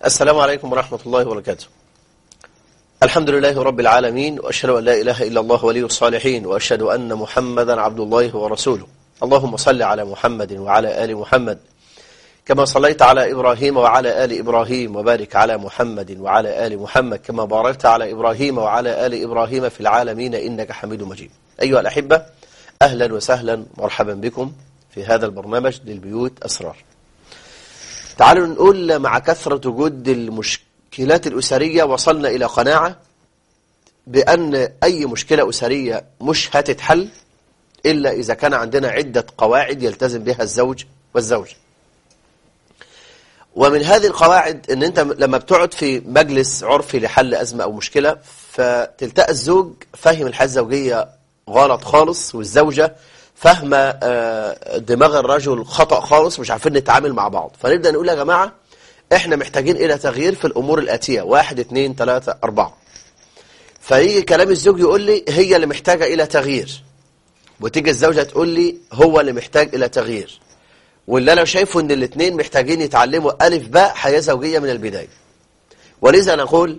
السلام عليكم ورحمة الله وبركاته الحمد لله رب العالمين وأشهد أن لا إله إلا الله ولي الصالحين وأشهد أن محمدا عبد الله ورسوله اللهم صل على محمد وعلى آل محمد كما صليت على إبراهيم وعلى آل إبراهيم وبارك على محمد وعلى آل محمد كما باركت على إبراهيم وعلى آل إبراهيم في العالمين إنك حميد مجيد أيها الأحبة أهلا وسهلا مرحبا بكم في هذا البرنامج للبيوت أسرار تعالوا نقول مع كثرة وجود المشكلات الأسرية وصلنا إلى قناعة بأن أي مشكلة أسرية مش هتتحل إلا إذا كان عندنا عدة قواعد يلتزم بها الزوج والزوج ومن هذه القواعد ان انت لما بتقعد في مجلس عرفي لحل ازمه او مشكله فتلتقى الزوج فاهم الحياه الزوجيه غلط خالص والزوجه فاهمه دماغ الرجل خطا خالص مش عارفين نتعامل مع بعض فنبدا نقول يا جماعه احنا محتاجين الى تغيير في الامور الاتيه واحد اثنين ثلاثه اربعه فيجي كلام الزوج يقول لي هي اللي محتاجه الى تغيير وتيجي الزوجه تقول لي هو اللي محتاج الى تغيير واللي انا شايفه ان الاثنين محتاجين يتعلموا الف باء حياه زوجيه من البدايه ولذا نقول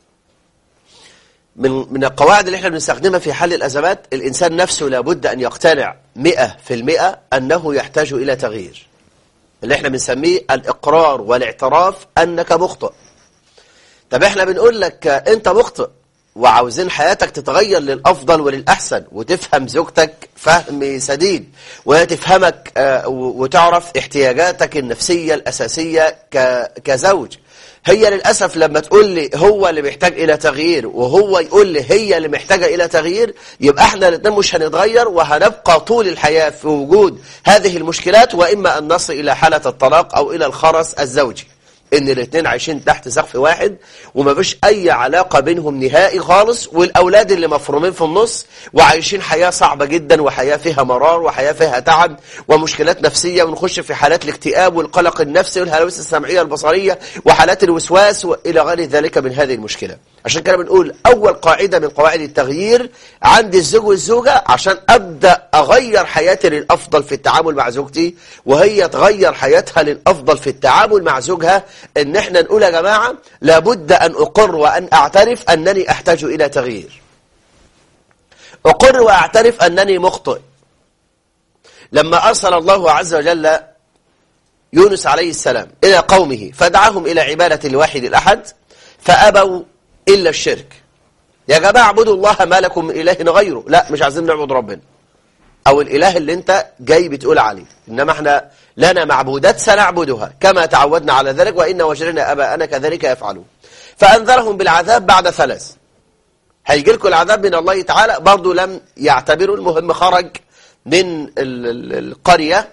من من القواعد اللي احنا بنستخدمها في حل الازمات الانسان نفسه لابد ان يقتنع 100% انه يحتاج الى تغيير اللي احنا بنسميه الاقرار والاعتراف انك مخطئ طب احنا بنقول لك انت مخطئ وعاوزين حياتك تتغير للأفضل وللأحسن وتفهم زوجتك فهم سديد وهي تفهمك وتعرف احتياجاتك النفسية الأساسية كزوج هي للأسف لما تقول لي هو اللي محتاج إلى تغيير وهو يقول لي هي اللي محتاجة إلى تغيير يبقى احنا الاثنين مش هنتغير وهنبقى طول الحياة في وجود هذه المشكلات وإما أن نصل إلى حالة الطلاق أو إلى الخرس الزوجي ان الاثنين عايشين تحت سقف واحد وما فيش اي علاقة بينهم نهائي خالص والاولاد اللي مفرومين في النص وعايشين حياة صعبة جدا وحياة فيها مرار وحياة فيها تعب ومشكلات نفسية ونخش في حالات الاكتئاب والقلق النفسي والهلاوس السمعية البصرية وحالات الوسواس والى غير ذلك من هذه المشكلة عشان كده بنقول اول قاعدة من قواعد التغيير عند الزوج والزوجة عشان ابدأ اغير حياتي للافضل في التعامل مع زوجتي وهي تغير حياتها للافضل في التعامل مع زوجها ان احنا نقول يا جماعة لابد ان اقر وان اعترف انني احتاج الى تغيير اقر واعترف انني مخطئ لما ارسل الله عز وجل يونس عليه السلام الى قومه فدعاهم الى عبادة الواحد الاحد فابوا الا الشرك يا جماعة اعبدوا الله ما لكم من اله غيره لا مش عايزين نعبد ربنا او الاله اللي انت جاي بتقول عليه انما احنا لنا معبودات سنعبدها كما تعودنا على ذلك وإن وجدنا أباءنا كذلك يفعلون فأنذرهم بالعذاب بعد ثلاث هيجي لكم العذاب من الله تعالى برضو لم يعتبروا المهم خرج من القرية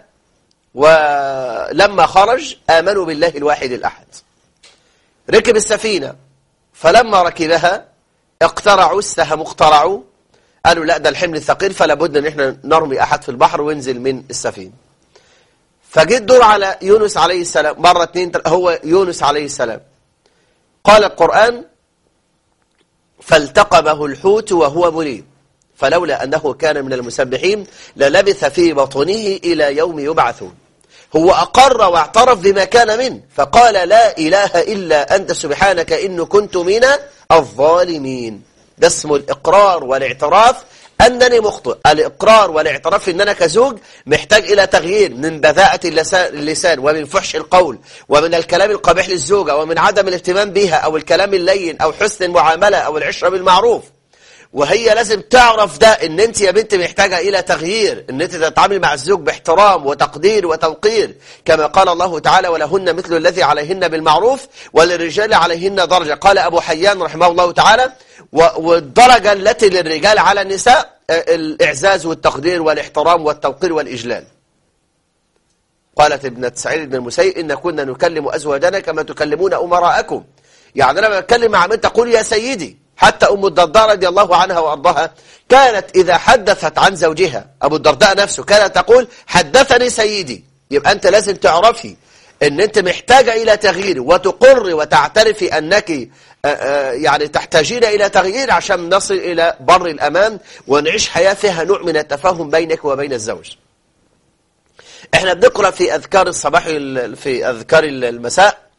ولما خرج آمنوا بالله الواحد الأحد ركب السفينة فلما ركبها اقترعوا السهم اقترعوا قالوا لا ده الحمل الثقيل فلا بد ان احنا نرمي احد في البحر وينزل من السفينه فجيت دور على يونس عليه السلام مرة اتنين هو يونس عليه السلام قال القرآن فالتقمه الحوت وهو مليم فلولا أنه كان من المسبحين للبث في بطنه إلى يوم يبعثون هو أقر واعترف بما كان منه فقال لا إله إلا أنت سبحانك إن كنت من الظالمين ده اسمه الإقرار والاعتراف أنني مخطئ الإقرار والاعتراف أن أنا كزوج محتاج إلى تغيير من بذاءة اللسان ومن فحش القول ومن الكلام القبيح للزوجة ومن عدم الاهتمام بها أو الكلام اللين أو حسن المعاملة أو العشرة بالمعروف وهي لازم تعرف ده ان انت يا بنت محتاجة الى تغيير ان انت تتعامل مع الزوج باحترام وتقدير وتوقير كما قال الله تعالى ولهن مثل الذي عليهن بالمعروف وللرجال عليهن درجة قال ابو حيان رحمه الله تعالى والدرجة التي للرجال على النساء الاعزاز والتقدير والاحترام والتوقير والاجلال قالت ابنة سعيد بن المسيب إن كنا نكلم أزواجنا كما تكلمون أمراءكم يعني لما نتكلم مع من تقول يا سيدي حتى أم الدرداء رضي الله عنها وأرضها كانت إذا حدثت عن زوجها أبو الدرداء نفسه كانت تقول حدثني سيدي يبقى أنت لازم تعرفي أن أنت محتاجة إلى تغيير وتقر وتعترفي أنك يعني تحتاجين إلى تغيير عشان نصل إلى بر الأمان ونعيش حياة فيها نوع من التفاهم بينك وبين الزوج احنا بنقرأ في أذكار الصباح في أذكار المساء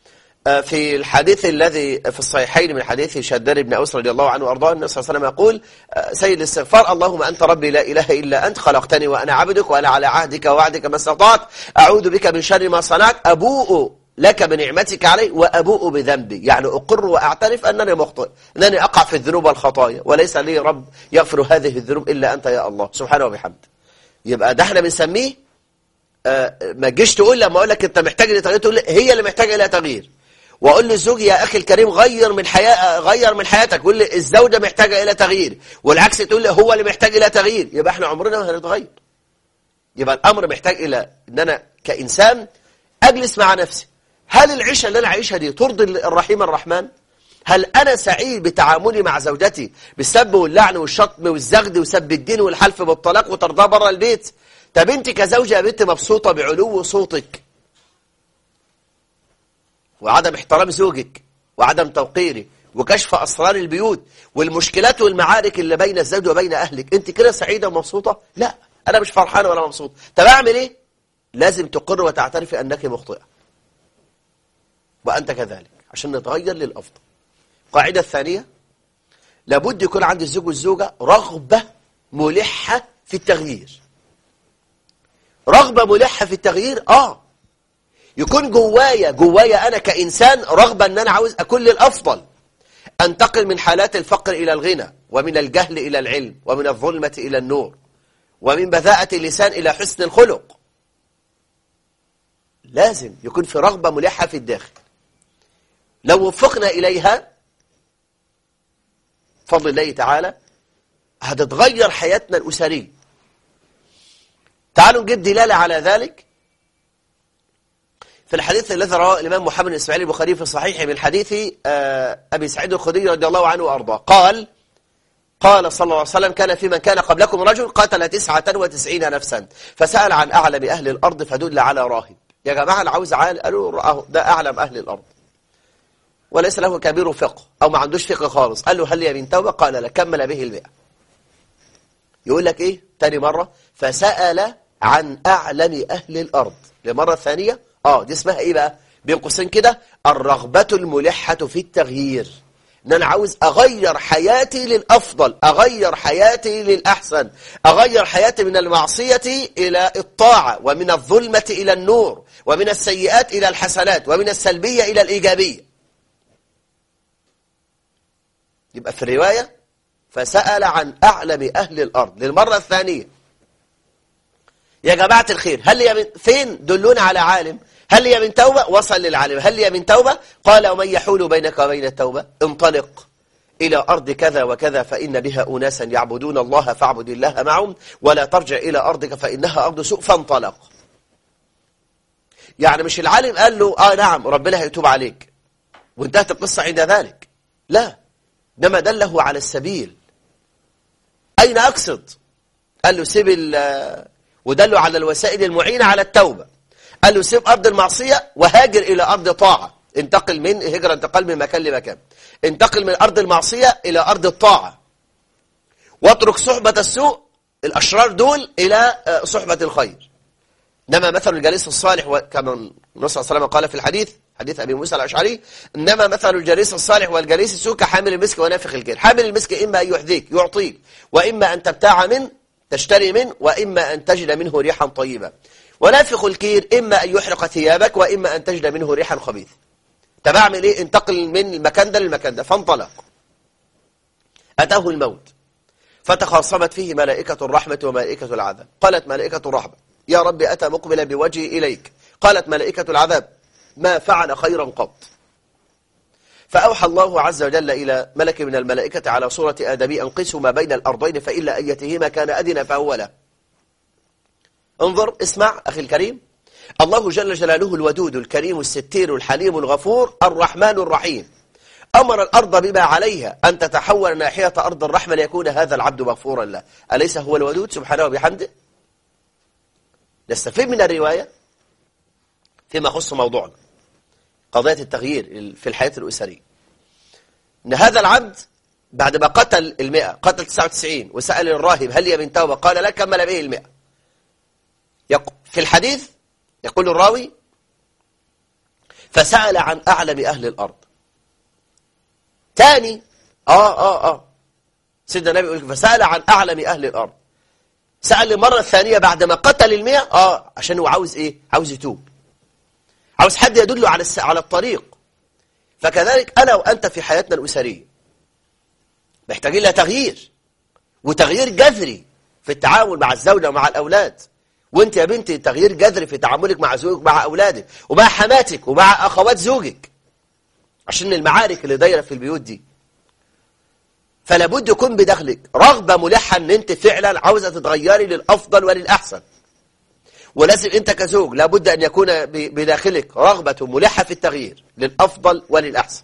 آه، في الحديث الذي في الصحيحين من حديث شداد بن أوس رضي الله عنه وأرضاه النبي صلى الله عليه وسلم يقول آه، سيد الاستغفار اللهم أنت ربي لا إله إلا أنت خلقتني وأنا عبدك وأنا على عهدك ووعدك ما استطعت أعوذ بك من شر ما صنعت أبوء لك بنعمتك علي وأبوء بذنبي يعني أقر وأعترف أنني مخطئ أنني أقع في الذنوب والخطايا وليس لي رب يغفر هذه الذنوب إلا أنت يا الله سبحانه وبحمده يبقى ده احنا بنسميه آه، ما تجيش تقول لما اقول لك انت محتاج لتغيير تقول لي هي اللي محتاجه الى تغيير واقول للزوج يا اخي الكريم غير من حياة غير من حياتك قول لي الزوجه محتاجه الى تغيير والعكس تقول لي هو اللي محتاج الى تغيير يبقى احنا عمرنا ما هنتغير يبقى الامر محتاج الى ان انا كانسان اجلس مع نفسي هل العيشه اللي انا عايشها دي ترضي الرحيم الرحمن هل انا سعيد بتعاملي مع زوجتي بالسب واللعن والشتم والزغد وسب الدين والحلف بالطلاق وترضاه بره البيت طب انت كزوجه يا بنت مبسوطه بعلو صوتك وعدم احترام زوجك وعدم توقيره وكشف أسرار البيوت والمشكلات والمعارك اللي بين الزوج وبين أهلك أنت كده سعيدة ومبسوطة؟ لا أنا مش فرحانة ولا مبسوط طب أعمل إيه؟ لازم تقر وتعترفي أنك مخطئة وأنت كذلك عشان نتغير للأفضل القاعدة الثانية لابد يكون عند الزوج والزوجة رغبة ملحة في التغيير رغبة ملحة في التغيير آه يكون جوايا جوايا أنا كإنسان رغبة أن أنا عاوز أكون للأفضل أنتقل من حالات الفقر إلى الغنى ومن الجهل إلى العلم ومن الظلمة إلى النور ومن بذاءة اللسان إلى حسن الخلق لازم يكون في رغبة ملحة في الداخل لو وفقنا إليها فضل الله تعالى هتتغير حياتنا الأسرية تعالوا نجيب دلالة على ذلك في الحديث الذي رواه الإمام محمد بن إسماعيل البخاري في صحيحه من حديث آه، أبي سعيد الخدري رضي الله عنه وأرضاه قال قال صلى الله عليه وسلم كان في من كان قبلكم رجل قتل تسعة وتسعين نفسا فسأل عن أعلم أهل الأرض فدل على راهب يا جماعة اللي عاوز عال قالوا رآه ده أعلم أهل الأرض وليس له كبير فقه أو ما عندوش فقه خالص قال له هل يا من توبة قال لا كمل به المئة يقول لك إيه تاني مرة فسأل عن أعلم أهل الأرض لمرة ثانية آه دي اسمها إيه بقى بين قوسين كده الرغبة الملحة في التغيير ان انا عاوز اغير حياتي للافضل اغير حياتي للاحسن اغير حياتي من المعصية الى الطاعة ومن الظلمة الى النور ومن السيئات الى الحسنات ومن السلبية الى الايجابية يبقى في الرواية فسأل عن اعلم اهل الارض للمرة الثانية يا جماعة الخير هل يا من فين دلونا على عالم هل هي من توبة وصل للعالم هل هي من توبة قال ومن يحول بينك وبين التوبة انطلق إلى أرض كذا وكذا فإن بها أناسا يعبدون الله فاعبد الله معهم ولا ترجع إلى أرضك فإنها أرض سوء فانطلق يعني مش العالم قال له آه نعم ربنا هيتوب عليك وانتهت القصة عند ذلك لا إنما دله على السبيل أين أقصد قال له سيب ودله على الوسائل المعينة على التوبة قال له سيب أرض المعصية وهاجر إلى أرض طاعة انتقل من هجرة انتقال من مكان لمكان انتقل من أرض المعصية إلى أرض الطاعة واترك صحبة السوء الأشرار دول إلى آه، صحبة الخير إنما مثل الجليس الصالح كما النبي صلى الله عليه وسلم قال في الحديث حديث أبي موسى الأشعري إنما مثل الجليس الصالح والجليس السوء كحامل المسك ونافخ الكير حامل المسك إما أن يحذيك يعطيك وإما أن تبتاع منه تشتري منه وإما أن تجد منه ريحا طيبة ونافخ الكير إما أن يحرق ثيابك وإما أن تجد منه ريحا خبيث طب أعمل إيه انتقل من المكان ده للمكان ده فانطلق أتاه الموت فتخاصمت فيه ملائكة الرحمة وملائكة العذاب قالت ملائكة الرحمة يا رب أتى مقبلا بوجهي إليك قالت ملائكة العذاب ما فعل خيرا قط فأوحى الله عز وجل إلى ملك من الملائكة على صورة آدمي أنقسوا ما بين الأرضين فإلا أيتهما كان أدنى فهو له انظر اسمع أخي الكريم الله جل جلاله الودود الكريم الستير الحليم الغفور الرحمن الرحيم أمر الأرض بما عليها أن تتحول ناحية أرض الرحمة ليكون هذا العبد مغفورا له أليس هو الودود سبحانه وبحمده نستفيد من الرواية فيما يخص موضوعنا قضية التغيير في الحياة الأسرية أن هذا العبد بعد ما قتل المئة قتل 99 وسأل الراهب هل هي من توبة قال لا كمل به المئة في الحديث يقول الراوي فسأل عن أعلم أهل الأرض تاني آه آه آه سيدنا النبي يقول فسأل عن أعلم أهل الأرض سأل المرة الثانية بعدما قتل المئة آه عشان هو عاوز إيه عاوز يتوب عاوز حد يدله على على الطريق فكذلك أنا وأنت في حياتنا الأسرية محتاجين لها تغيير وتغيير جذري في التعامل مع الزوجة ومع الأولاد وانت يا بنتي تغيير جذري في تعاملك مع زوجك مع أولادك ومع حماتك ومع أخوات زوجك عشان المعارك اللي دايرة في البيوت دي فلا بد يكون بداخلك رغبة ملحة ان انت فعلا عاوزة تتغيري للأفضل وللأحسن ولازم انت كزوج لابد ان يكون بداخلك رغبة ملحة في التغيير للأفضل وللأحسن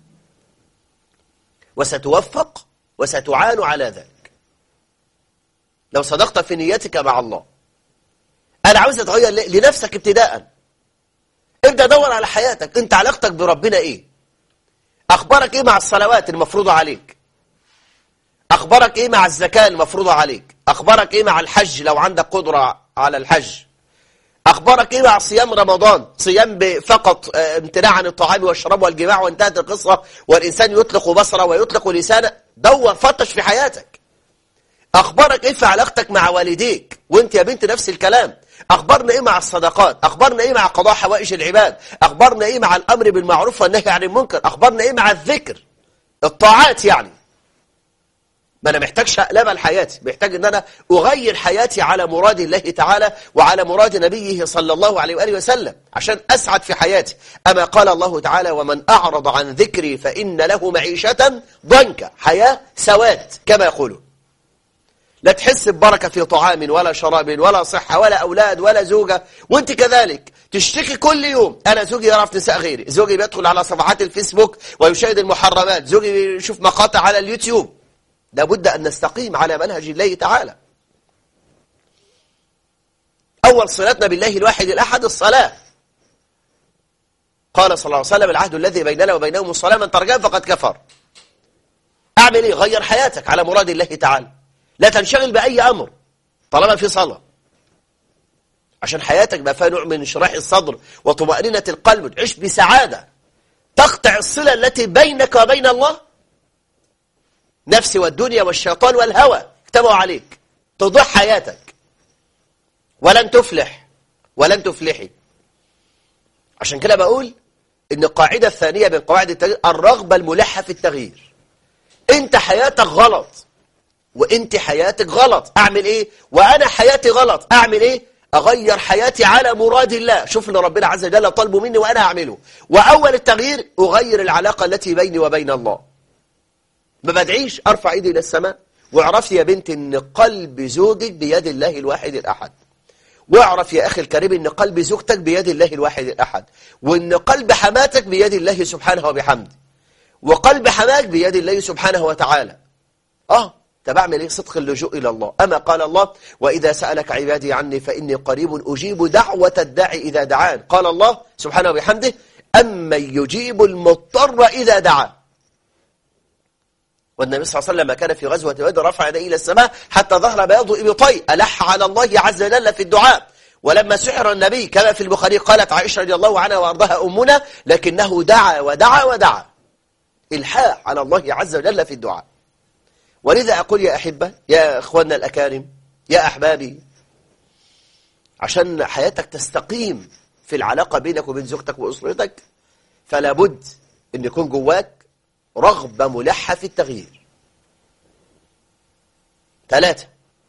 وستوفق وستعان على ذلك لو صدقت في نيتك مع الله أنا عاوز أتغير لنفسك ابتداء ابدأ دور على حياتك أنت علاقتك بربنا إيه أخبارك إيه مع الصلوات المفروضة عليك أخبارك إيه مع الزكاة المفروضة عليك أخبارك إيه مع الحج لو عندك قدرة على الحج أخبارك إيه مع صيام رمضان صيام فقط امتناع عن الطعام والشراب والجماع وانتهت القصة والإنسان يطلق بصره ويطلق لسانه دور فتش في حياتك أخبارك إيه في علاقتك مع والديك وانت يا بنت نفس الكلام أخبرنا إيه مع الصدقات أخبرنا إيه مع قضاء حوائج العباد أخبرنا إيه مع الأمر بالمعروف والنهي عن المنكر أخبرنا إيه مع الذكر الطاعات يعني ما أنا محتاج شقلبة لحياتي محتاج أن أنا أغير حياتي على مراد الله تعالى وعلى مراد نبيه صلى الله عليه وآله وسلم عشان أسعد في حياتي أما قال الله تعالى ومن أعرض عن ذكري فإن له معيشة ضنكا حياة سواد كما يقولون لا تحس ببركة في طعام ولا شراب ولا صحة ولا أولاد ولا زوجة وانت كذلك تشتكي كل يوم أنا زوجي يعرف نساء غيري زوجي بيدخل على صفحات الفيسبوك ويشاهد المحرمات زوجي بيشوف مقاطع على اليوتيوب لابد أن نستقيم على منهج الله تعالى أول صلتنا بالله الواحد الأحد الصلاة قال صلى الله عليه وسلم العهد الذي بيننا وبينهم الصلاة من ترجم فقد كفر أعمل إيه غير حياتك على مراد الله تعالى لا تنشغل بأي أمر طالما في صلاة عشان حياتك بقى فيها نوع من انشراح الصدر وطمأنينة القلب وتعيش بسعادة تقطع الصلة التي بينك وبين الله نفسي والدنيا والشيطان والهوى اكتبوا عليك تضيع حياتك ولن تفلح ولن تفلحي عشان كده بقول ان القاعدة الثانية من قواعد التغيير الرغبة الملحة في التغيير انت حياتك غلط وانت حياتك غلط اعمل ايه وانا حياتي غلط اعمل ايه اغير حياتي على مراد الله شوف اللي ربنا عز وجل طلبه مني وانا اعمله واول التغيير اغير العلاقة التي بيني وبين الله ما بدعيش ارفع ايدي الى السماء واعرفي يا بنت ان قلب زوجك بيد الله الواحد الاحد واعرف يا أخي الكريم أن قلب زوجتك بيد الله الواحد الأحد وأن قلب حماتك بيد الله سبحانه وبحمده وقلب حماك بيد الله سبحانه وتعالى آه طب اعمل ايه صدق اللجوء الى الله اما قال الله واذا سالك عبادي عني فاني قريب اجيب دعوه الداعي اذا دعان قال الله سبحانه وبحمده امن يجيب المضطر اذا دعان والنبي صلى الله عليه وسلم كان في غزوة بدر رفع يديه إلى السماء حتى ظهر بياض إبطي ألح على الله عز وجل في الدعاء ولما سحر النبي كما في البخاري قالت عائشة رضي الله عنها وأرضها أمنا لكنه دعا ودعا ودعا إلحاح على الله عز وجل في الدعاء ولذا أقول يا أحبة يا إخواننا الأكارم يا أحبابي عشان حياتك تستقيم في العلاقة بينك وبين زوجتك وأسرتك فلا بد أن يكون جواك رغبة ملحة في التغيير ثلاثة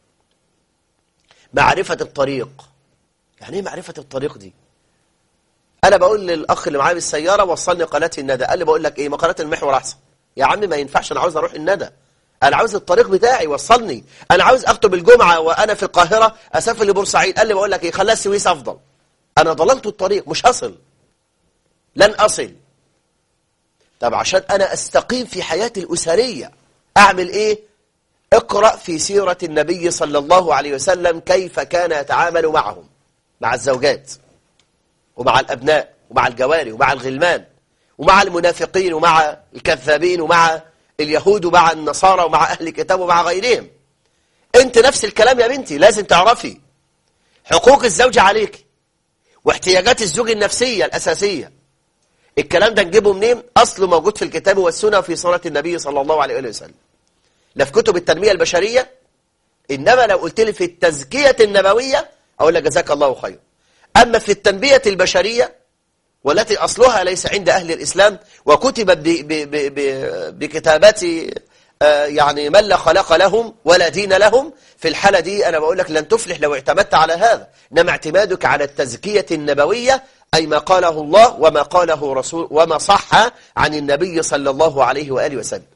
معرفة الطريق يعني ايه معرفة الطريق دي انا بقول للاخ اللي معايا بالسيارة وصلني قناة الندى قال لي بقول لك ايه ما قناة المحور احسن يا عم ما ينفعش انا عاوز اروح الندى انا عاوز الطريق بتاعي وصلني انا عاوز اخطب الجمعة وانا في القاهرة اسافر لبورسعيد قال لي بقول لك ايه خليها السويس افضل انا ضللت الطريق مش هصل لن اصل طب عشان أنا أستقيم في حياتي الأسرية أعمل إيه؟ اقرأ في سيرة النبي صلى الله عليه وسلم كيف كان يتعامل معهم مع الزوجات ومع الأبناء ومع الجواري ومع الغلمان ومع المنافقين ومع الكذابين ومع اليهود ومع النصارى ومع أهل الكتاب ومع غيرهم انت نفس الكلام يا بنتي لازم تعرفي حقوق الزوجة عليك واحتياجات الزوج النفسية الأساسية الكلام ده نجيبه منين أصله موجود في الكتاب والسنة وفي صلاة النبي صلى الله عليه وسلم لا في كتب التنمية البشرية إنما لو قلت لي في التزكية النبوية أقول لك جزاك الله خير أما في التنبية البشرية والتي أصلها ليس عند أهل الإسلام وكتبت بكتابات آه، يعني من لا خلق لهم ولا دين لهم في الحالة دي أنا بقول لك لن تفلح لو اعتمدت على هذا إنما اعتمادك على التزكية النبوية أي ما قاله الله وما قاله رسول وما صح عن النبي صلى الله عليه وآله وسلم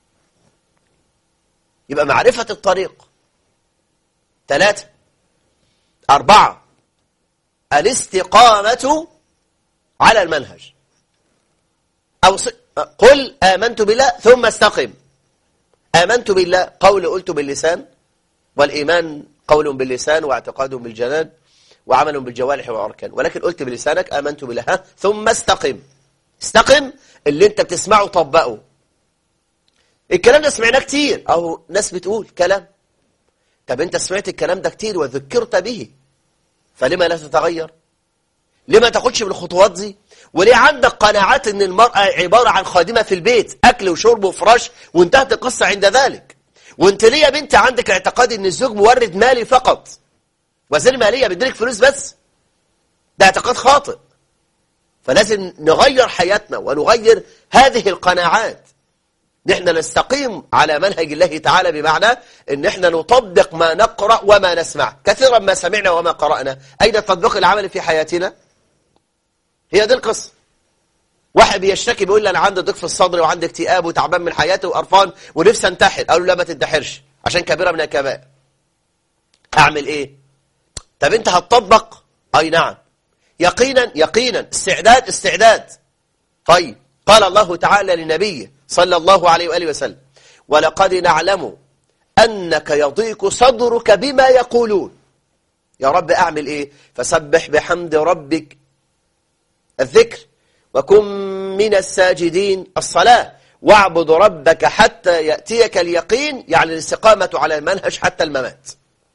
يبقى معرفة الطريق ثلاثة أربعة الاستقامة على المنهج أو قل آمنت بالله ثم استقم آمنت بالله قول قلت باللسان والإيمان قول باللسان واعتقاد بالجنان وعمل بالجوارح والأركان ولكن قلت بلسانك آمنت بالله ها ثم استقم استقم اللي انت بتسمعه طبقه الكلام ده سمعناه كتير أو ناس بتقول كلام طب انت سمعت الكلام ده كتير وذكرت به فلما لا تتغير ليه ما تاخدش بالخطوات دي وليه عندك قناعات ان المرأة عبارة عن خادمة في البيت اكل وشرب وفراش وانتهت القصة عند ذلك وانت ليه يا بنت عندك اعتقاد ان الزوج مورد مالي فقط وزير مالية بيديلك فلوس بس ده اعتقاد خاطئ فلازم نغير حياتنا ونغير هذه القناعات نحن نستقيم على منهج الله تعالى بمعنى ان احنا نطبق ما نقرأ وما نسمع كثيرا ما سمعنا وما قرأنا اين التطبيق العملي في حياتنا هي دي القصة واحد بيشتكي بيقول لي انا عندي ضيق في الصدر وعندي اكتئاب وتعبان من حياتي وقرفان ونفسي انتحر قالوا لا ما تنتحرش عشان كبيرة من الكبائر اعمل ايه طب انت هتطبق اي نعم يقينا يقينا استعداد استعداد طيب قال الله تعالى لنبيه صلى الله عليه وآله وسلم ولقد نعلم أنك يضيق صدرك بما يقولون يا رب أعمل إيه فسبح بحمد ربك الذكر وكن من الساجدين الصلاة واعبد ربك حتى يأتيك اليقين يعني الاستقامة على المنهج حتى الممات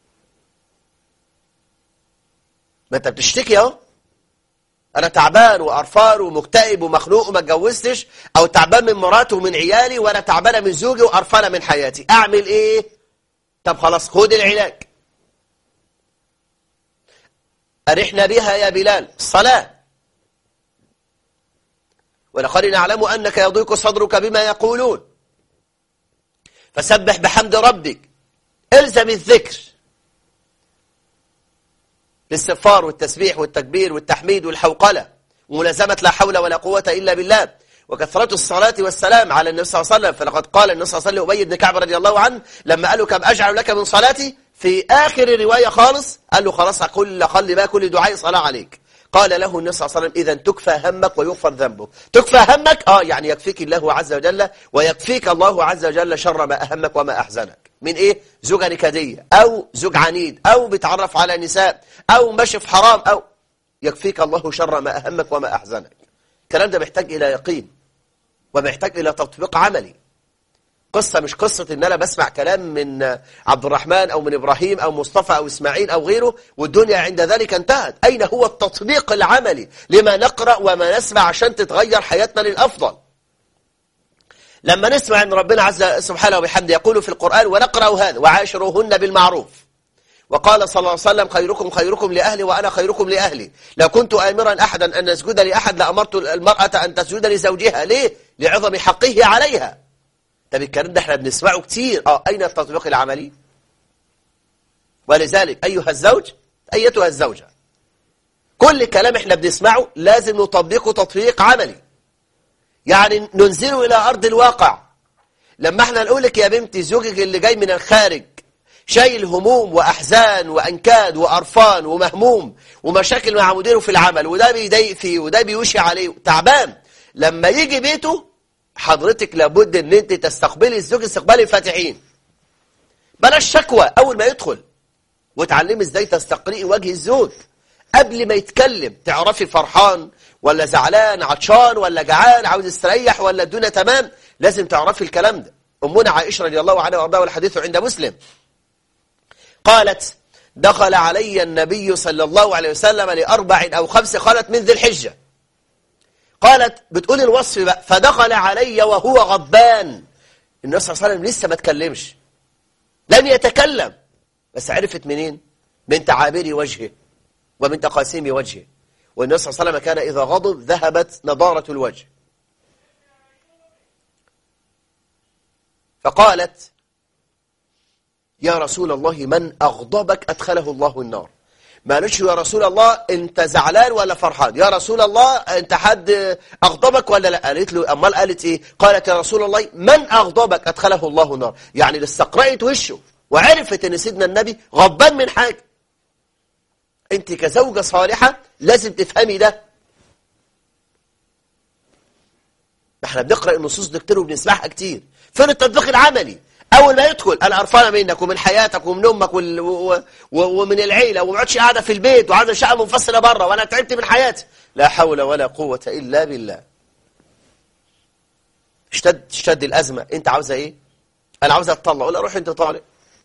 ما انت بتشتكي اهو انا تعبان وقرفان ومكتئب ومخنوق وما اتجوزتش او تعبان من مراتي ومن عيالي وانا تعبانه من زوجي وقرفانه من حياتي اعمل ايه طب خلاص خد العلاج ارحنا بها يا بلال الصلاه ولقد نعلم أنك يضيق صدرك بما يقولون فسبح بحمد ربك الزم الذكر الاستغفار والتسبيح والتكبير والتحميد والحوقلة وملازمة لا حول ولا قوة إلا بالله وكثرة الصلاة والسلام على النبي صلى الله عليه وسلم فلقد قال النبي صلى الله عليه وسلم أبي بن كعب رضي الله عنه لما قال له كم أجعل لك من صلاتي في آخر الرواية خالص قال له خلاص كل خلي بقى كل دعاء صلاة عليك قال له النبي صلى الله عليه وسلم إذا تكفى همك ويغفر ذنبك تكفى همك آه يعني يكفيك الله عز وجل ويكفيك الله عز وجل شر ما أهمك وما أحزنك من إيه زوجة نكدية أو زوج عنيد أو بيتعرف على نساء أو ماشي في حرام أو يكفيك الله شر ما أهمك وما أحزنك الكلام ده محتاج إلى يقين ومحتاج إلى تطبيق عملي قصة مش قصة ان انا بسمع كلام من عبد الرحمن او من ابراهيم او مصطفى او اسماعيل او غيره والدنيا عند ذلك انتهت اين هو التطبيق العملي لما نقرأ وما نسمع عشان تتغير حياتنا للأفضل لما نسمع ان ربنا عز سبحانه وبحمده يقول في القرآن ونقرأ هذا وعاشروهن بالمعروف وقال صلى الله عليه وسلم خيركم خيركم لأهلي وأنا خيركم لأهلي لو كنت آمرا أحدا أن نسجد لأحد لأمرت المرأة أن تسجد لزوجها ليه؟ لعظم حقه عليها طب الكلام ده احنا بنسمعه كتير اه اين التطبيق العملي ولذلك ايها الزوج ايتها الزوجة كل كلام احنا بنسمعه لازم نطبقه تطبيق عملي يعني ننزله الى ارض الواقع لما احنا نقول لك يا بنتي زوجك اللي جاي من الخارج شايل هموم واحزان وانكاد وقرفان ومهموم ومشاكل مع مديره في العمل وده بيضايق فيه وده بيوشي عليه تعبان لما يجي بيته حضرتك لابد ان انت تستقبلي الزوج استقبال الفاتحين بلاش شكوى اول ما يدخل وتعلمي ازاي تستقرئي وجه الزوج قبل ما يتكلم تعرفي فرحان ولا زعلان عطشان ولا جعان عاوز يستريح ولا الدنيا تمام لازم تعرفي الكلام ده امنا عائشه رضي الله عنها وارضاها والحديث عند مسلم قالت دخل علي النبي صلى الله عليه وسلم لأربع أو خمس قالت من ذي الحجة قالت بتقول الوصف بقى فدخل علي وهو غضبان النبي صلى الله عليه وسلم لسه ما تكلمش لم يتكلم بس عرفت منين من تعابير وجهه ومن تقاسيم وجهه والنبي صلى الله عليه وسلم كان إذا غضب ذهبت نضارة الوجه فقالت يا رسول الله من أغضبك أدخله الله النار ما قالتش يا رسول الله انت زعلان ولا فرحان يا رسول الله انت حد اغضبك ولا لا قالت له امال قالت ايه قالت يا رسول الله من اغضبك ادخله الله النار يعني استقرأت وشه وعرفت ان سيدنا النبي غضبان من حاجه انت كزوجة صالحة لازم تفهمي ده احنا بنقرأ النصوص دي كتير وبنسمعها كتير فين التطبيق العملي اول ما يدخل انا قرفانه منك ومن حياتك ومن امك وال... و... و... ومن العيله وما عادش قاعده في البيت وعايزه شقه منفصله بره وانا تعبت من حياتي لا حول ولا قوه الا بالله اشتد اشتد الازمه انت عاوزه ايه انا عاوزه اتطلق ولا روح انت طالق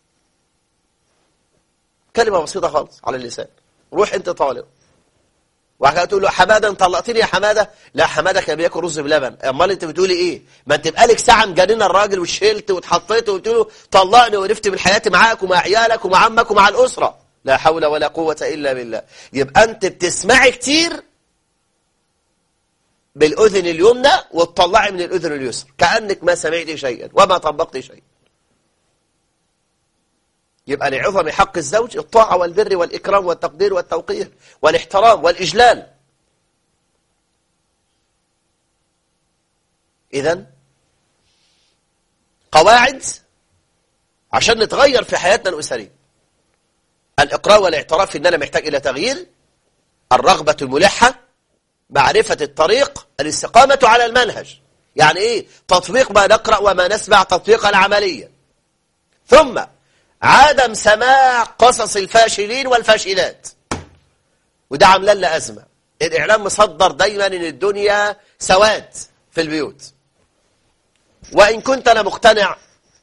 كلمه بسيطه خالص على اللسان روح انت طالق وبعد كده تقول له حماده انت طلقتني يا حماده لا حماده كان بياكل رز بلبن امال انت بتقولي ايه ما انت بقالك ساعه مجننه الراجل وشلت واتحطيت وقلت له طلقني وقرفت من حياتي معاك ومع عيالك ومع عمك ومع الاسره لا حول ولا قوه الا بالله يبقى انت بتسمعي كتير بالاذن اليمنى وتطلعي من الاذن اليسرى كانك ما سمعتي شيئا وما طبقتي شيئا يبقى لعظم حق الزوج الطاعة والبر والإكرام والتقدير والتوقير والاحترام والإجلال إذا قواعد عشان نتغير في حياتنا الأسرية الإقرار والاعتراف إن أنا محتاج إلى تغيير الرغبة الملحة معرفة الطريق الاستقامة على المنهج يعني إيه تطبيق ما نقرأ وما نسمع تطبيقا عمليا ثم عدم سماع قصص الفاشلين والفاشلات وده عامله لنا أزمة الإعلام مصدر دايما إن الدنيا سواد في البيوت وإن كنت أنا مقتنع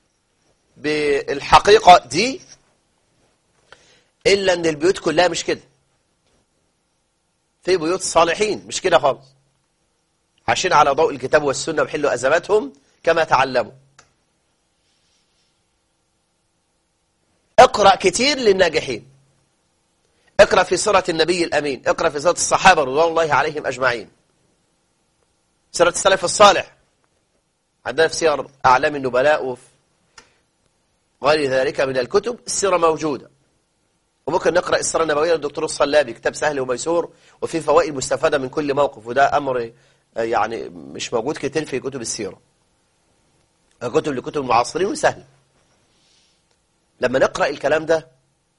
بالحقيقة دي إلا أن البيوت كلها مش كده في بيوت صالحين مش كده خالص عايشين على ضوء الكتاب والسنة وحلوا أزماتهم كما تعلموا اقرأ كتير للناجحين اقرأ في سورة النبي الأمين اقرأ في سورة الصحابة رضوان الله عليهم أجمعين سورة السلف الصالح عندنا في سير أعلام النبلاء وفي غير ذلك من الكتب السيرة موجودة وممكن نقرأ السيرة النبوية للدكتور الصلابي كتاب سهل وميسور وفيه فوائد مستفادة من كل موقف وده أمر يعني مش موجود كتير في كتب السيرة كتب لكتب المعاصرين وسهل لما نقرأ الكلام ده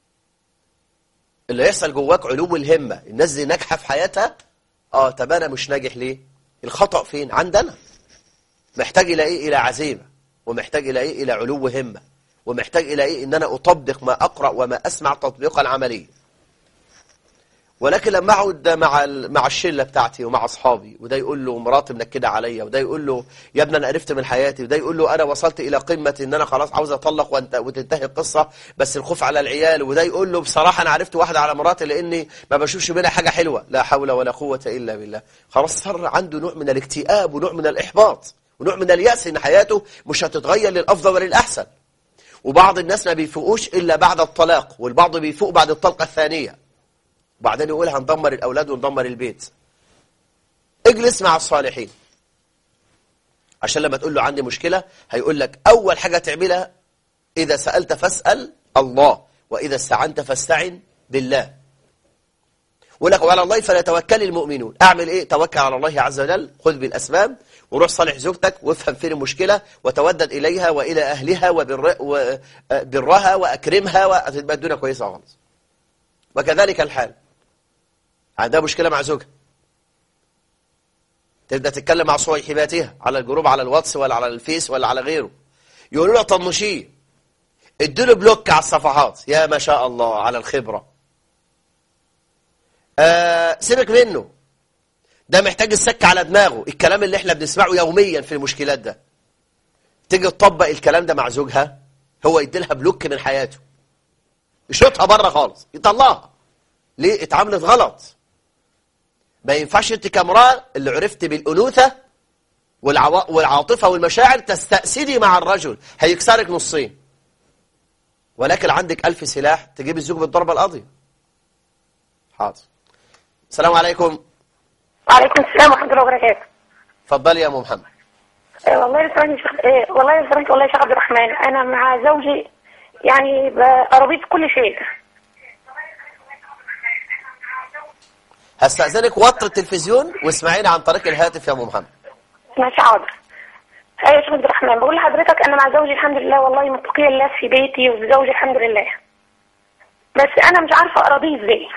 اللي يحصل جواك علو الهمة الناس دي ناجحة في حياتها اه طب انا مش ناجح ليه الخطأ فين عندنا محتاج الى ايه الى عزيمة ومحتاج الى ايه الى علو همة ومحتاج الى ايه ان انا اطبق ما اقرأ وما اسمع تطبيقا عمليا ولكن لما اقعد مع مع الشله بتاعتي ومع اصحابي وده يقول له مراتي منكده عليا وده يقول له يا ابني انا عرفت من حياتي وده يقول له انا وصلت الى قمه ان انا خلاص عاوز اطلق وانت وتنتهي القصه بس الخوف على العيال وده يقول له بصراحه انا عرفت واحده على مراتي لاني ما بشوفش منها حاجه حلوه لا حول ولا قوه الا بالله خلاص صار عنده نوع من الاكتئاب ونوع من الاحباط ونوع من الياس ان حياته مش هتتغير للافضل وللاحسن وبعض الناس ما بيفوقوش الا بعد الطلاق والبعض بيفوق بعد الطلقه الثانيه وبعدين يقول هندمر الأولاد وندمر البيت اجلس مع الصالحين عشان لما تقول له عندي مشكلة هيقول لك أول حاجة تعملها إذا سألت فاسأل الله وإذا استعنت فاستعن بالله ولك وعلى الله فليتوكل المؤمنون أعمل إيه توكل على الله عز وجل خذ بالأسباب وروح صالح زوجتك وافهم فين المشكلة وتودد إليها وإلى أهلها وبرها وأكرمها وتبقى الدنيا كويسة خالص وكذلك الحال عندها مشكلة مع زوجها تبدأ تتكلم مع صحيباتها على الجروب على الواتس ولا على الفيس ولا على غيره يقولوا له طنشيه ادوا بلوك على الصفحات يا ما شاء الله على الخبرة آه سيبك منه ده محتاج السك على دماغه الكلام اللي احنا بنسمعه يوميا في المشكلات ده تيجي تطبق الكلام ده مع زوجها هو يديلها بلوك من حياته يشوطها بره خالص يطلعها ليه اتعاملت غلط ما ينفعش انت كامرأة اللي عرفت بالأنوثة والعوا... والعاطفة والمشاعر تستأسدي مع الرجل هيكسرك نصين ولكن عندك ألف سلاح تجيب الزوج بالضربة القاضية حاضر السلام عليكم وعليكم السلام ورحمة الله وبركاته اتفضلي يا ام محمد آه، والله يا سمحت شيخ آه، والله يا سمحت والله يا شيخ عبد الرحمن أنا مع زوجي يعني أرضيه في كل شيء هستأذنك وطر التلفزيون واسمعيني عن طريق الهاتف يا ام محمد ماشي حاضر أيوة يا شيخ عبد الرحمن بقول لحضرتك أنا مع زوجي الحمد لله والله متقية الله في بيتي وفي زوجي الحمد لله بس أنا مش عارفة أراضيه إزاي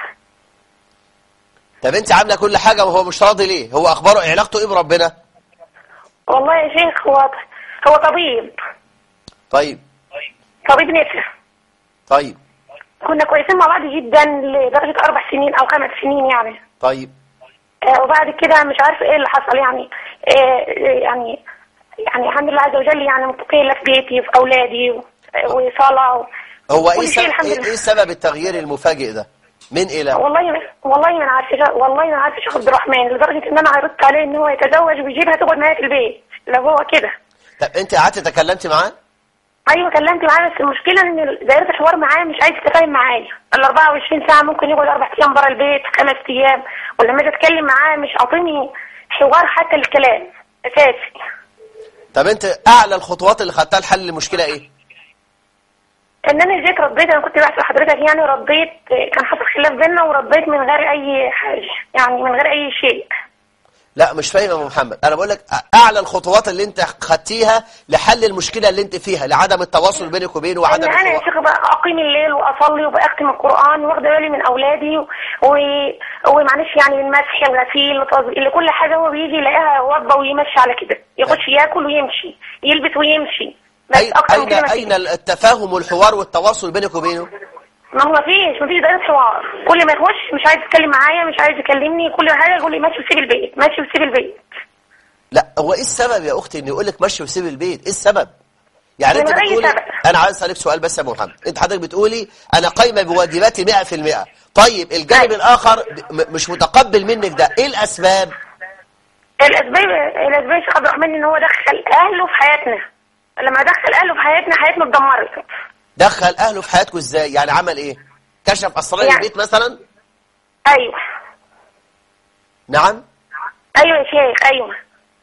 طب انت عامله كل حاجه وهو مش راضي ليه هو اخباره إيه؟ علاقته ايه بربنا والله يا شيخ هو هو طبيب طيب طبيب نسا طيب كنا كويسين مع بعض جدا لدرجة أربع سنين أو خمس سنين يعني طيب آه، وبعد كده مش عارفه ايه اللي حصل يعني آه، يعني يعني الحمد لله عز وجل يعني متقيه الله في بيتي وفي اولادي و- وصلاه و- هو ايه كل شيء سبب الحمد ايه لله إيه سبب التغيير المفاجئ ده من الى والله ما والله ما عارفه والله ما عارفه شيخ عبد الرحمن لدرجه ان انا عرضت عليه ان هو يتزوج ويجيبها تقعد معايا في البيت لو هو كده طب انت قعدت تكلمت معاه ايوه كلمت معاه بس المشكله ان دايره الحوار معاه مش عايز يتفاهم معايا ال 24 ساعه ممكن يقعد اربع ايام بره البيت خمس ايام ولما اجي اتكلم معاه مش عاطيني حوار حتى الكلام اساسي طب انت اعلى الخطوات اللي خدتها لحل المشكله ايه ان انا جيت رديت انا كنت بحث لحضرتك يعني رديت كان حصل خلاف بينا ورديت من غير اي حاجه يعني من غير اي شيء لا مش فاهم يا ابو محمد انا بقول لك اعلى الخطوات اللي انت خدتيها لحل المشكله اللي انت فيها لعدم التواصل بينك وبينه ان وعدم انا يا الحوار. شيخ بقى اقيم الليل واصلي وبختم القران واخده بالي من اولادي و... و... ومعلش يعني المسح الغسيل التوظيف كل حاجه هو بيجي يلاقيها وضبه ويمشي على كده يخش ياكل ويمشي يلبس ويمشي بس أي- اكتر من اين كده ما اين فيش. التفاهم والحوار والتواصل بينك وبينه ما هو ما فيش ما فيش دايره حوار كل ما يخش مش عايز يتكلم معايا مش عايز يكلمني كل حاجه يقول لي ماشي وسيب البيت ماشي وسيب البيت لا هو ايه السبب يا اختي ان يقول لك مشي وسيب البيت ايه السبب يعني من انت غير أي بتقولي سبب. انا عايز اسالك سؤال بس يا أبو محمد انت حضرتك بتقولي انا قايمه بواجباتي 100% طيب الجانب أيوة. الاخر م- مش متقبل منك ده ايه الاسباب الاسباب الاسباب يا شيخ عبد الرحمن ان هو دخل اهله في حياتنا لما دخل اهله في حياتنا حياتنا اتدمرت دخل اهله في حياتكم ازاي يعني عمل ايه كشف اسرار يعني- البيت مثلا ايوه نعم ايوه يا شيخ ايوه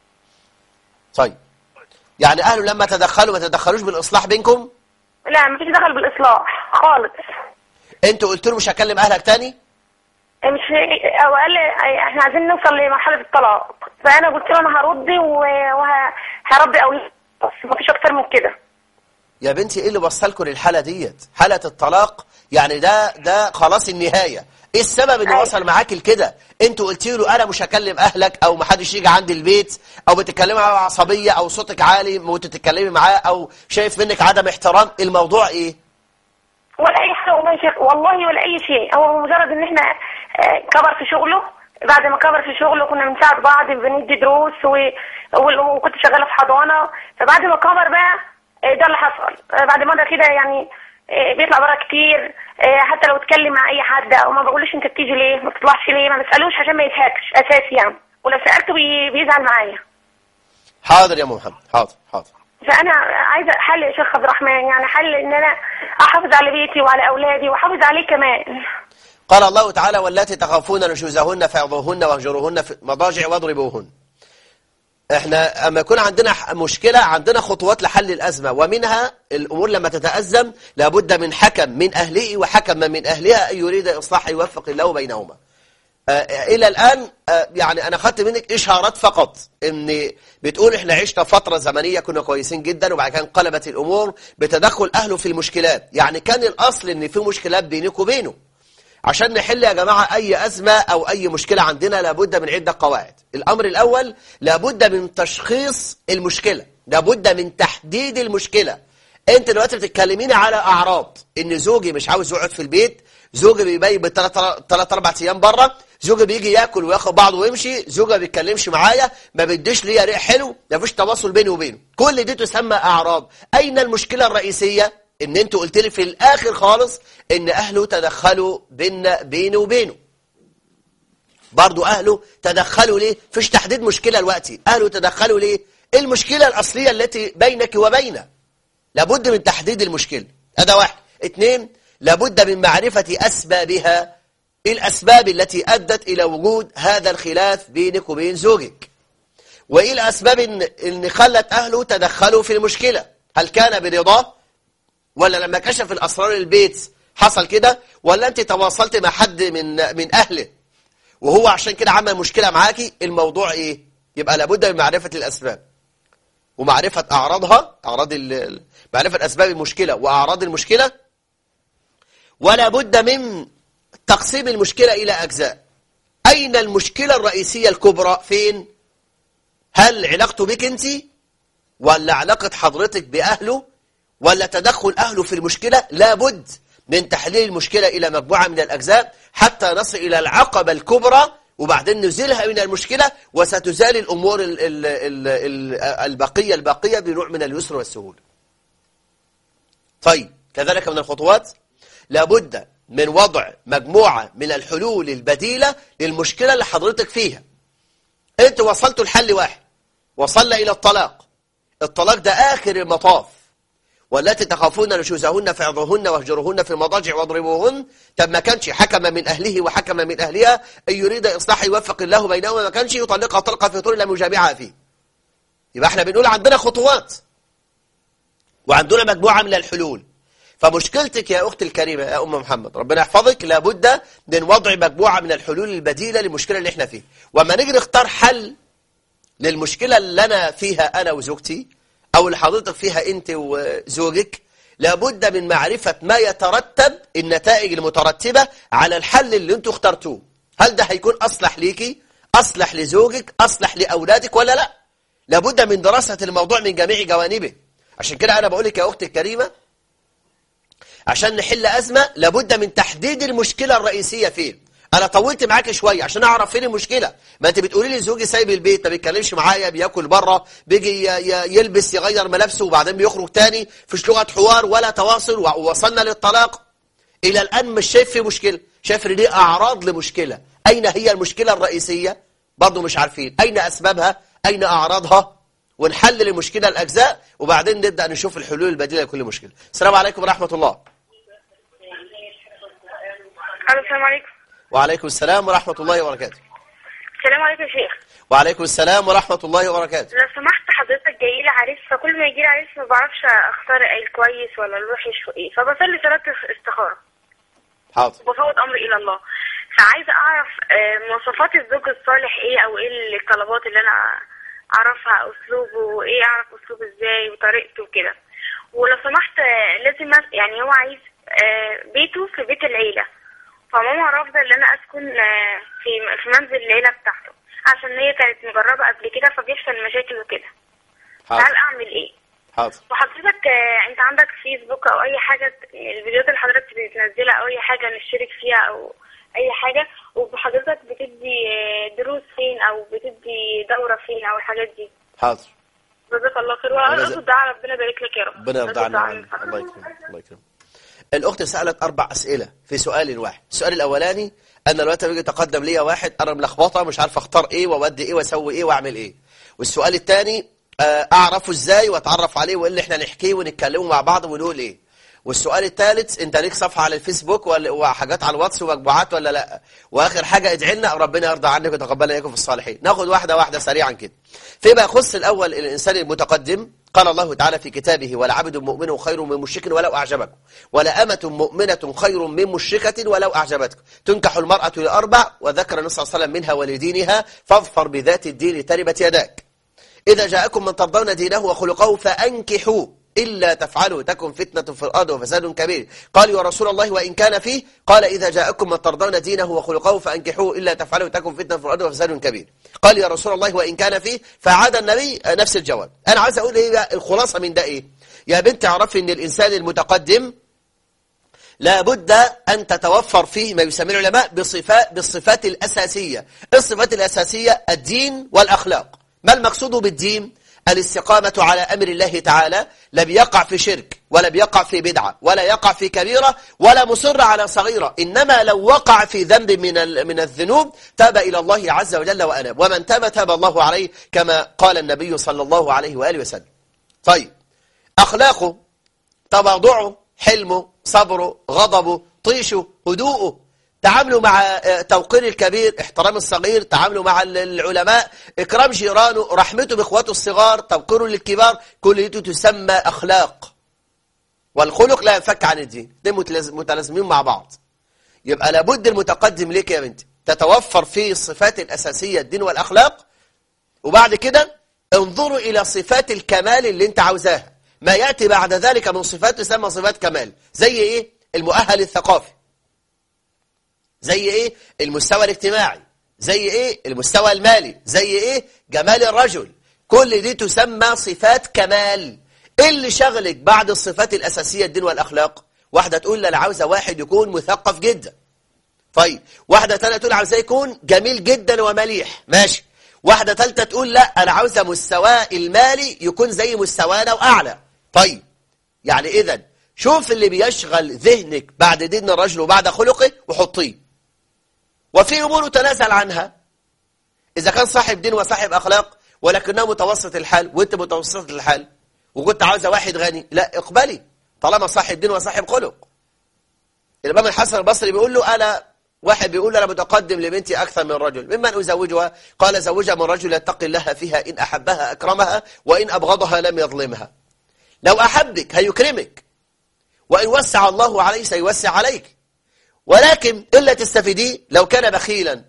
طيب يعني اهله لما تدخلوا ما تدخلوش بالاصلاح بينكم لا مفيش دخل بالاصلاح خالص انتوا قلت له مش هكلم اهلك تاني مش او قال لي احنا عايزين نوصل لمرحله الطلاق فانا قلت له انا هرد وهربي اولادي بس مفيش اكتر من كده يا بنتي ايه اللي وصلكم للحاله ديت حاله الطلاق يعني ده ده خلاص النهايه ايه السبب اللي أيوة. وصل معاك لكده انتوا قلتي له انا مش هكلم اهلك او ما حدش يجي عندي البيت او بتتكلمي معاه بعصبيه او صوتك عالي وانت تتكلمي معاه او شايف منك عدم احترام الموضوع ايه ولا اي حاجه والله يا شيخ والله ولا اي شيء هو مجرد ان احنا آه، كبر في شغله بعد ما كبر في شغله كنا بنساعد بعض بندي دروس و... وال- وكنت شغاله في حضانه فبعد ما كبر بقى آه، ده اللي حصل آه، بعد مدى كده يعني آه، بيطلع بره كتير آه، حتى لو اتكلم مع اي حد او ما بقولوش انت بتيجي ليه ما بتطلعش ليه ما بسالوش عشان ما يزهقش اساسي يعني ولو سالته بي... بيزعل معايا حاضر يا أم محمد حاضر حاضر فانا عايزه حل يا شيخ عبد الرحمن يعني حل ان انا احافظ على بيتي وعلى اولادي واحافظ عليه كمان قال الله تعالى واللاتي تخافون نشوزهن فعظوهن واهجروهن في المضاجع واضربوهن احنا اما يكون عندنا ح- مشكلة عندنا خطوات لحل الأزمة ومنها الأمور لما تتأزم لابد من حكم من أهله وحكم من أهلها أن يريد إصلاح يوفق الله بينهما آه، إلى الآن آه، يعني أنا خدت منك إشارات فقط إن بتقول إحنا عشنا فترة زمنية كنا كويسين جدا وبعد كده انقلبت الأمور بتدخل أهله في المشكلات يعني كان الأصل إن في مشكلات بينك وبينه عشان نحل يا جماعة أي أزمة أو أي مشكلة عندنا لابد من عدة قواعد الأمر الأول لابد من تشخيص المشكلة لابد من تحديد المشكلة أنت دلوقتي بتتكلميني على أعراض إن زوجي مش عاوز يقعد في البيت زوجي بيبين بالثلاث أربع أيام بره زوجي بيجي ياكل وياخد بعضه ويمشي زوجي ما بيتكلمش معايا ما بيديش ليا ريح حلو ما فيش تواصل بيني وبينه كل دي تسمى أعراض أين المشكلة الرئيسية ان انتوا قلت لي في الاخر خالص ان اهله تدخلوا بين بينه وبينه برضو أهله تدخلوا ليه فيش تحديد مشكلة دلوقتي أهله تدخلوا ليه إيه المشكلة الأصلية التي بينك وبينه لابد من تحديد المشكلة هذا واحد اثنين لابد من معرفة أسبابها إيه الأسباب التي أدت إلى وجود هذا الخلاف بينك وبين زوجك وإيه الأسباب اللي خلت أهله تدخلوا في المشكلة هل كان برضاه ولا لما كشف الأسرار البيت حصل كده ولا أنت تواصلت مع حد من من أهله وهو عشان كده عمل مشكلة معاكي الموضوع إيه يبقى لابد من معرفة الأسباب ومعرفة أعراضها أعراض معرفة أسباب المشكلة وأعراض المشكلة ولا بد من تقسيم المشكلة إلى أجزاء أين المشكلة الرئيسية الكبرى فين هل علاقته بك أنت ولا علاقة حضرتك بأهله ولا تدخل أهله في المشكلة لابد من تحليل المشكلة إلى مجموعة من الأجزاء حتى نصل إلى العقبة الكبرى وبعدين نزيلها من المشكلة وستزال الأمور ال ال ال البقية الباقية بنوع من اليسر والسهولة طيب كذلك من الخطوات لابد من وضع مجموعة من الحلول البديلة للمشكلة اللي حضرتك فيها انت وصلت الحل واحد وصلنا إلى الطلاق الطلاق ده آخر المطاف والتي تخافون نشوزهن فعظوهن واهجروهن في المضاجع واضربوهن طب ما كانش حكم من أهله وحكم من أهلها أن يريد إصلاح يوفق الله بينهما ما كانش يطلقها طلقة في طول لم يجامعها فيه يبقى احنا بنقول عندنا خطوات وعندنا مجموعة من الحلول فمشكلتك يا أختي الكريمة يا أم محمد ربنا يحفظك لابد من وضع مجموعة من الحلول البديلة للمشكلة اللي احنا فيها وما نيجي نختار حل للمشكلة اللي أنا فيها أنا وزوجتي أو اللي حضرتك فيها أنت وزوجك لابد من معرفة ما يترتب النتائج المترتبة على الحل اللي انتوا اخترتوه هل ده هيكون أصلح ليكي أصلح لزوجك أصلح لأولادك ولا لا لابد من دراسة الموضوع من جميع جوانبه عشان كده أنا بقول لك يا أختي الكريمة عشان نحل أزمة لابد من تحديد المشكلة الرئيسية فيه أنا طولت معاك شوية عشان أعرف فين المشكلة ما أنت بتقولي لي زوجي سايب البيت ما بيتكلمش معايا بياكل بره بيجي يلبس يغير ملابسه وبعدين بيخرج تاني فيش لغة حوار ولا تواصل ووصلنا للطلاق إلى الآن مش شايف في مشكلة شايف ان دي أعراض لمشكلة أين هي المشكلة الرئيسية برضه مش عارفين أين أسبابها أين أعراضها ونحلل المشكلة الأجزاء وبعدين نبدأ نشوف الحلول البديلة لكل مشكلة السلام عليكم ورحمة الله السلام عليكم وعليكم السلام ورحمة الله وبركاته السلام عليكم يا شيخ وعليكم السلام ورحمة الله وبركاته لو سمحت حضرتك جاي لي عريس فكل ما يجي لي عريس ما بعرفش اختار ايه الكويس ولا الوحش وايه فبصلي صلاه استخاره حاضر وبفوض امري الى الله فعايزه اعرف آه، مواصفات الزوج الصالح ايه او ايه الطلبات اللي انا اعرفها اسلوبه وايه اعرف اسلوبه ازاي وطريقته وكده ولو سمحت آه، لازم أس- يعني هو عايز آه، بيته في بيت العيله فماما رافضه ان انا اسكن آه، في في منزل العيله بتاعته عشان هي كانت مجربه قبل كده فبيحصل مشاكل وكده فهل حاضر اعمل ايه حاضر وحضرتك آه، انت عندك فيسبوك او اي حاجه الفيديوهات اللي حضرتك بتنزلها او اي حاجه نشترك فيها او اي حاجه وحضرتك بتدي آه، دروس فين او بتدي دوره فين او الحاجات دي حاضر جزاك الله خير جزاك- وارجو الدعاء ربنا يبارك لك يا رب ربنا يرضى أرجو عنا الدعاء وعنك منك. الله يكرمك الله يكرمك الأخت سألت أربع أسئلة في سؤال واحد السؤال الأولاني أن الوقت بيجي يتقدم ليا واحد أنا ملخبطة مش عارف أختار إيه وأودي إيه وأسوي إيه وأعمل إيه والسؤال الثاني آه، أعرفه إزاي وأتعرف عليه وإيه اللي إحنا نحكيه ونتكلمه مع بعض ونقول إيه والسؤال الثالث أنت ليك صفحة على الفيسبوك ولا- وحاجات على الواتس ومجموعات ولا لا وآخر حاجة ادعي لنا ربنا يرضى عنك وتقبلنا إياكم في الصالحين ناخد واحدة واحدة سريعا كده فيما يخص الأول الإنسان المتقدم قال الله تعالى في كتابه ولعبد مؤمن خير من مشرك ولو أعجبكم ولأمة مؤمنة خير من مشركة ولو أعجبتكم تنكح المرأة لأربع وذكر النبي صلى الله عليه وسلم منها ولدينها فاظفر بذات الدين تربت يداك إذا جاءكم من ترضون دينه وخلقه فأنكحوا إلا تفعلوا تكن فتنة في الأرض وفساد كبير قال يا رسول الله وإن كان فيه قال إذا جاءكم من ترضون دينه وخلقه فأنكحوا إلا تفعلوا تكن فتنة في الأرض وفساد كبير قال يا رسول الله وإن كان فيه فعاد النبي نفس الجواب أنا عايز أقول إيه بقى الخلاصة من ده إيه يا بنت اعرفي إن الإنسان المتقدم لابد أن تتوفر فيه ما يسميه العلماء بصفات, بالصفات الأساسية الصفات الأساسية الدين والأخلاق ما المقصود بالدين؟ الاستقامة على أمر الله تعالى لم يقع في شرك ولا يقع في بدعة ولا يقع في كبيرة ولا مصر على صغيرة إنما لو وقع في ذنب من من الذنوب تاب إلى الله عز وجل وأناب ومن تاب تاب الله عليه كما قال النبي صلى الله عليه وآله وسلم طيب أخلاقه تواضعه حلمه صبره غضبه طيشه هدوءه تعاملوا مع توقير الكبير احترام الصغير تعاملوا مع العلماء اكرام جيرانه رحمته باخواته الصغار توقيره للكبار كل دي تسمى اخلاق والخلق لا ينفك عن الدين دي متلازمين مع بعض يبقى لابد المتقدم ليك يا بنتي تتوفر فيه الصفات الأساسية الدين والأخلاق وبعد كده انظروا إلى صفات الكمال اللي انت عاوزاها ما يأتي بعد ذلك من صفات تسمى صفات كمال زي ايه المؤهل الثقافي زي ايه المستوى الاجتماعي زي ايه المستوى المالي زي ايه جمال الرجل كل دي تسمى صفات كمال ايه اللي شغلك بعد الصفات الأساسية الدين والأخلاق واحدة تقول لا انا عاوزة واحد يكون مثقف جدا طيب واحدة تانية تقول عاوزة يكون جميل جدا ومليح ماشي واحدة تالتة تقول لا أنا عاوزة مستواه المالي يكون زي مستوانا وأعلى طيب يعني إذا شوف اللي بيشغل ذهنك بعد دين الرجل وبعد خلقه وحطيه وفي أمور تنازل عنها إذا كان صاحب دين وصاحب أخلاق ولكنه متوسط الحال وانت متوسط الحال وكنت عاوزة واحد غني لا اقبلي طالما صاحب دين وصاحب خلق الإمام الحسن البصري بيقول له أنا واحد بيقول أنا متقدم لبنتي أكثر من رجل ممن أزوجها قال زوجها من رجل يتقي الله فيها إن أحبها أكرمها وإن أبغضها لم يظلمها لو أحبك هيكرمك وإن وسع الله عليه سيوسع عليك ولكن إلا تستفيديه لو كان بخيلا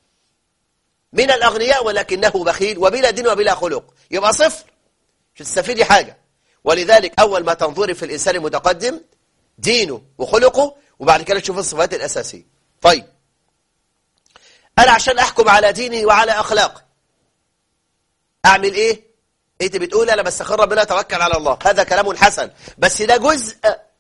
من الأغنياء ولكنه بخيل وبلا دين وبلا خلق يبقى صفر مش تستفيدي حاجة ولذلك أول ما تنظري في الإنسان المتقدم دينه وخلقه وبعد كده تشوف الصفات الأساسية طيب أنا عشان أحكم على ديني وعلى أخلاقي أعمل إيه؟ أنت بتقول أنا بستخر ربنا توكل على الله هذا كلام حسن بس ده جزء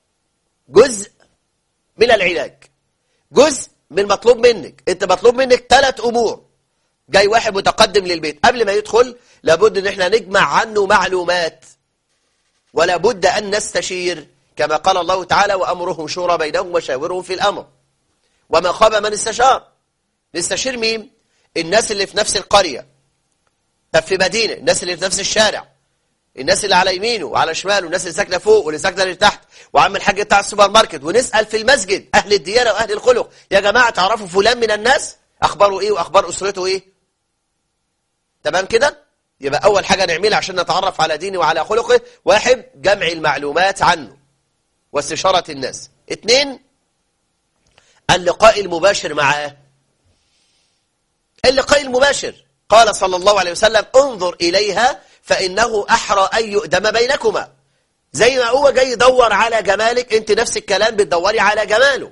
جزء من العلاج جزء من مطلوب منك أنت مطلوب منك ثلاث أمور جاي واحد متقدم للبيت قبل ما يدخل لابد ان احنا نجمع عنه معلومات ولا بد أن نستشير كما قال الله تعالى وأمرهم شورى بينهم وشاورهم في الأمر وما خاب من استشار نستشير مين الناس اللي في نفس القرية طب في مدينة الناس اللي في نفس الشارع الناس اللي على يمينه وعلى شماله والناس اللي ساكنه فوق واللي ساكنه اللي تحت وعم الحاج بتاع السوبر ماركت ونسأل في المسجد أهل الديانة وأهل الخلق يا جماعة تعرفوا فلان من الناس أخباره إيه وأخبار أسرته إيه تمام كده يبقى أول حاجة نعملها عشان نتعرف على دينه وعلى خلقه واحد جمع المعلومات عنه واستشارة الناس اثنين اللقاء المباشر معاه اللقاء المباشر قال صلى الله عليه وسلم انظر إليها فإنه أحرى أن يؤدم بينكما زي ما هو جاي يدور على جمالك انت نفس الكلام بتدوري على جماله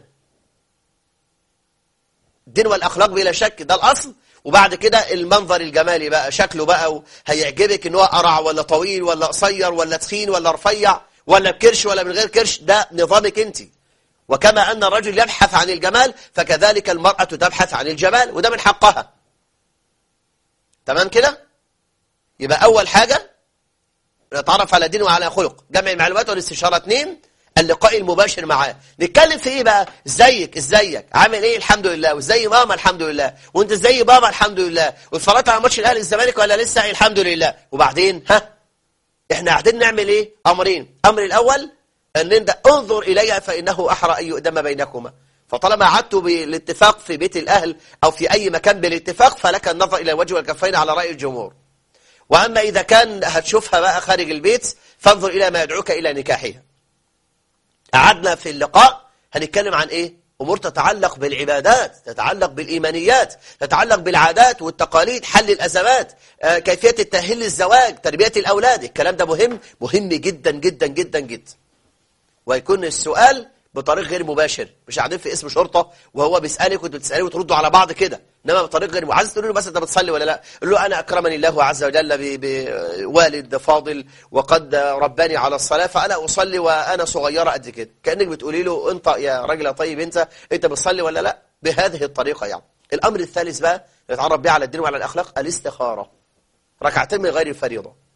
الدين والأخلاق بلا شك ده الأصل وبعد كده المنظر الجمالي بقى شكله بقى هيعجبك ان هو قرع ولا طويل ولا قصير ولا تخين ولا رفيع ولا بكرش ولا من غير كرش ده نظامك انت وكما أن الرجل يبحث عن الجمال فكذلك المرأة تبحث عن الجمال وده من حقها تمام كده يبقى أول حاجة نتعرف على دين وعلى خلق جمع المعلومات والاستشارة اثنين اللقاء المباشر معاه نتكلم في ايه بقى ازيك ازيك عامل ايه الحمد لله وازاي ماما الحمد لله وانت ازاي بابا الحمد لله واتفرجت على ماتش الاهلي الزمالك ولا لسه الحمد لله وبعدين ها احنا قاعدين نعمل ايه امرين امر الاول ان انت انظر اليها فانه احرى ان يؤدم بينكما فطالما عدت بالاتفاق في بيت الاهل او في اي مكان بالاتفاق فلك النظر الى الوجه والكفين على راي الجمهور واما اذا كان هتشوفها بقى خارج البيت فانظر الى ما يدعوك الى نكاحها قعدنا في اللقاء هنتكلم عن ايه امور تتعلق بالعبادات تتعلق بالايمانيات تتعلق بالعادات والتقاليد حل الازمات آه، كيفيه التاهيل للزواج تربيه الاولاد الكلام ده مهم مهم جدا جدا جدا جدا ويكون السؤال بطريق غير مباشر مش قاعدين في اسم شرطه وهو بيسالك وانتوا بتساليه وتردوا على بعض كده انما بطريق غير عايز تقول له بس انت بتصلي ولا لا قول له انا اكرمني الله عز وجل بوالد فاضل وقد رباني على الصلاه فانا اصلي وانا صغيره قد كده كانك بتقولي له انت يا راجل طيب انت انت بتصلي ولا لا بهذه الطريقه يعني الامر الثالث بقى نتعرف بيه على الدين وعلى الاخلاق الاستخاره ركعتين من غير الفريضه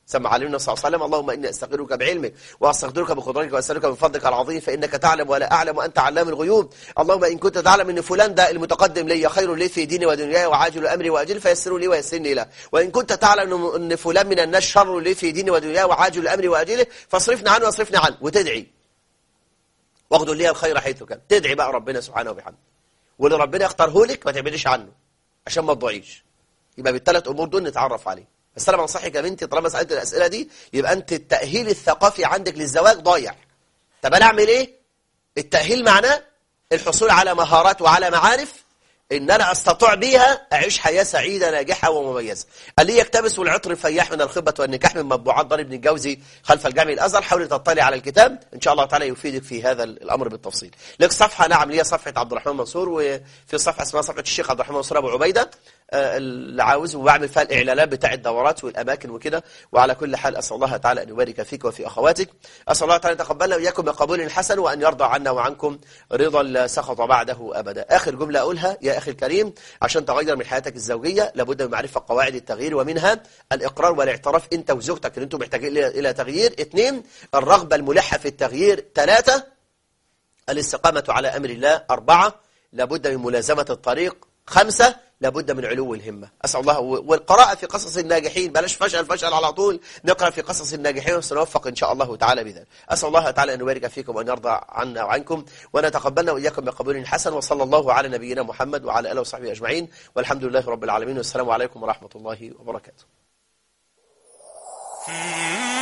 سمع علينا صلى الله عليه وسلم اللهم إني أستغفرك بعلمك وأستغفرك بقدرتك وأسألك من فضلك العظيم فإنك تعلم ولا أعلم وأنت علام الغيوب اللهم إن كنت تعلم أن فلان ده المتقدم لي خير لي في ديني ودنياي وعاجل أمري وأجل فيسروا لي ويسرني له وإن كنت تعلم أن فلان من الناس شر لي في ديني ودنياي وعاجل أمري وأجله فاصرفنا عنه واصرفنا عنه وتدعي واخذوا لي الخير حيث كان تدعي بقى ربنا سبحانه وبحمده واللي ربنا يختاره لك ما تعمليش عنه عشان ما تضيعيش يبقى بالثلاث امور دول نتعرف عليه بس انا بنصحك يا بنتي طالما سالت الاسئله دي يبقى انت التاهيل الثقافي عندك للزواج ضايع طب انا اعمل ايه التاهيل معناه الحصول على مهارات وعلى معارف ان انا استطيع بيها اعيش حياه سعيده ناجحه ومميزه قال لي يكتبس والعطر الفياح من الخبه والنكاح من مطبوعات ضرب بن الجوزي خلف الجامع الازهر حاولي تطلعي على الكتاب ان شاء الله تعالى يفيدك في هذا الامر بالتفصيل لك صفحه نعم ليها صفحه عبد الرحمن منصور وفي صفحه اسمها صفحه الشيخ عبد الرحمن منصور ابو عبيده آه، اللي عاوز وبعمل فيها الاعلانات بتاع الدورات والاماكن وكده وعلى كل حال اسال الله تعالى ان يبارك فيك وفي اخواتك اسال الله تعالى ان يتقبلنا واياكم بقبول حسن وان يرضى عنا وعنكم رضا لا سخط بعده ابدا اخر جمله اقولها يا اخي الكريم عشان تغير من حياتك الزوجيه لابد من معرفه قواعد التغيير ومنها الاقرار والاعتراف انت وزوجتك ان انتم محتاجين الى إلى تغيير اثنين الرغبه الملحه في التغيير ثلاثه الاستقامه على امر الله اربعه لابد من ملازمه الطريق خمسة لابد من علو الهمة أسأل الله والقراءة في قصص الناجحين بلاش فشل فشل على طول نقرأ في قصص الناجحين وسنوفق إن شاء الله تعالى بذلك أسأل الله تعالى أن يبارك فيكم وأن يرضى عنا وعنكم ونتقبلنا وإياكم بقبول حسن وصلى الله على نبينا محمد وعلى آله وصحبه أجمعين والحمد لله رب العالمين والسلام عليكم ورحمة الله وبركاته